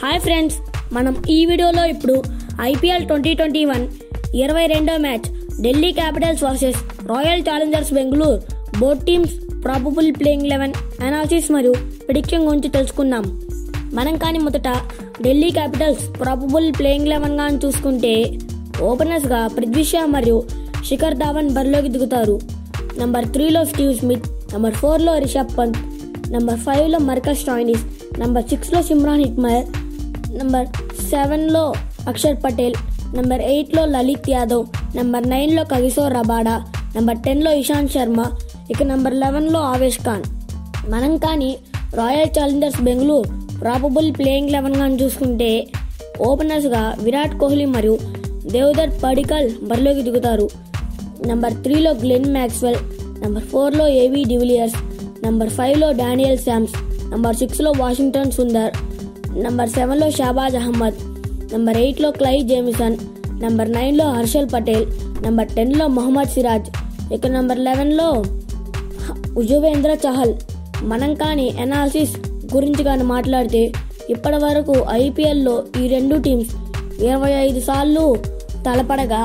hi friends మనం ఈ వీడియోలో ఇప్పుడు ఐపీఎల్ ట్వంటీ ట్వంటీ వన్ ఇరవై రెండో match Delhi Capitals versus Royal Challengers Bengaluru both teams probable playing eleven analysis మరియు ప్రిడిక్షన్ గురించి తెలుసుకుందాం మనం కానీ మొదట Delhi Capitals probable playing eleven గా చూసుకుంటే ఓపెనర్స్ గా పృథ్వీ షా మరియు శిఖర్ ధావన్ బరిలోకి దిగుతారు నంబర్ త్రీలో స్టీవ్ స్మిత్ నంబర్ ఫోర్లో రిషబ్ పంత్ నంబర్ ఫైవ్లో మర్కస్ స్టాయినిస్ నంబర్ సిక్స్లో సిమ్రాన్ హిట్మయర్ నంబర్ సెవెన్లో అక్షర్ పటేల్ నంబర్ ఎయిట్లో లలిత్ యాదవ్ నంబర్ నైన్లో కగిసోర్ రబాడా నంబర్ టెన్లో ఇషాంత్ శర్మ ఇక నంబర్ లెవెన్లో ఆవేష్ ఖాన్ మనం కానీ Royal Challengers Bengaluru probable playing eleven గా చూసుకుంటే ఓపెనర్స్ గా విరాట్ కోహ్లీ మరియు దేవదత్ పడికల్ బరిలోకి దిగుతారు నంబర్ త్రీలో గ్లెన్ మ్యాక్స్వెల్ నంబర్ ఫోర్లో ఏవీ డివిలియర్స్ నంబర్ ఫైవ్లో డానియల్ శామ్స్ నంబర్ సిక్స్లో వాషింగ్టన్ సుందర్ నంబర్ సెవెన్లో షాబాజ్ అహ్మద్ నంబర్ ఎయిట్లో క్లై జేమిసన్ నంబర్ నైన్లో హర్షల్ పటేల్ నంబర్ టెన్లో మొహమ్మద్ సిరాజ్ ఇక నంబర్ లెవెన్లో ఉజువేంద్ర చహల్ మనం కానీ ఎనాలిసిస్ గురించి కానీ మాట్లాడితే ఇప్పటి వరకు ఐపీఎల్లో ఈ రెండు టీమ్స్ ఇరవై ఐదు సార్లు తలపడగా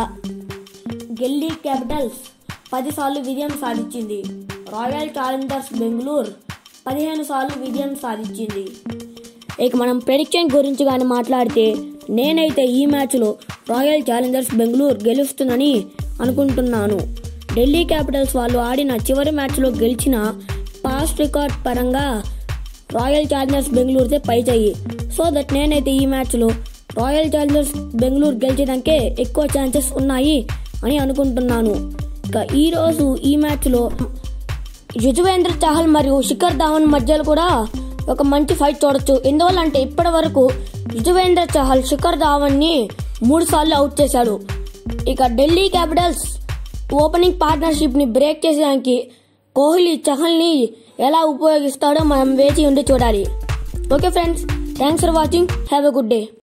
ఢిల్లీ క్యాపిటల్స్ పది సార్లు విజయం సాధించింది రాయల్ ఛాలెంజర్స్ బెంగళూరు పదిహేను సార్లు విజయం సాధించింది ఇక మనం ప్రెడిక్షన్ గురించి కానీ మాట్లాడితే నేనైతే ఈ మ్యాచ్లో రాయల్ ఛాలెంజర్స్ బెంగళూరు గెలుస్తుందని అనుకుంటున్నాను ఢిల్లీ క్యాపిటల్స్ వాళ్ళు ఆడిన చివరి మ్యాచ్లో గెలిచిన పాస్ట్ రికార్డ్ పరంగా రాయల్ ఛాలెంజర్స్ బెంగళూరుతే పై చెయ్యి సో దట్ నేనైతే ఈ మ్యాచ్లో రాయల్ ఛాలెంజర్స్ బెంగళూరు గెలిచడానికే ఎక్కువ ఛాన్సెస్ ఉన్నాయి అని అనుకుంటున్నాను ఇక ఈ రోజు ఈ మ్యాచ్లో యుజువేంద్ర చహల్ మరియు శిఖర్ ధావన్ మధ్యలో కూడా ఒక మంచి ఫైట్ చూడొచ్చు ఎందువల్ల అంటే ఇప్పటి వరకు యుజువేంద్ర చహల్ శిఖర్ ధావన్ ని మూడు సార్లు అవుట్ చేశాడు ఇక ఢిల్లీ క్యాపిటల్స్ ఓపెనింగ్ పార్ట్నర్షిప్ ని బ్రేక్ చేసేదానికి కోహ్లీ చహల్ ని ఎలా ఉపయోగిస్తాడో మనం వేచి ఉండి చూడాలి okay friends thanks for watching have a good day